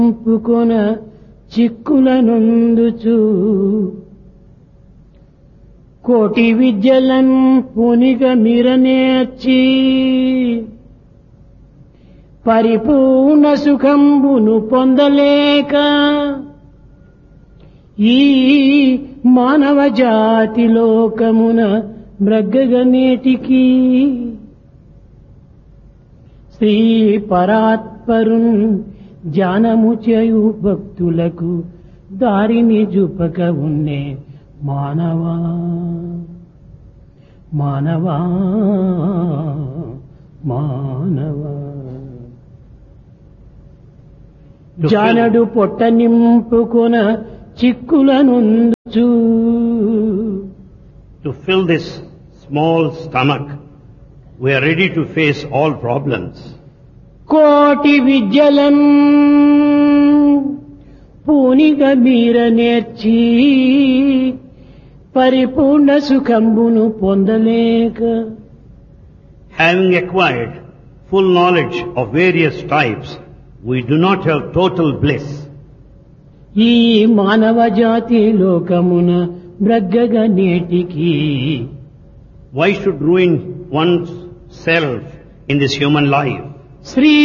నింపుకొన చిక్కులనొందుచు కోటి విద్యలన్ పునిగ మిరనేర్చి పరిపూర్ణ సుఖంబును పొందలేక ఈ మానవ జాతి లోకమున మృగ్గగనేటికి శ్రీ పరాత్పరున్ ధ్యానము చేయు భక్తులకు దారిని చూపక ఉన్నే మానవా మానవా మానవా జానడు పొట్ట నింపుకొన చిక్కులనుందుచు To fill this small stomach, we are ready to face all problems. కోటి విద్యలన్ పూనిగ మీర నేర్చి పరిపూర్ణ సుఖంబును పొందలేక Having acquired full knowledge of various types, we do not have total bliss. ఈ మానవ జాతి లోకమున బ్రగ్గగ నేటికి Why should ruin one's self in this human life? Shri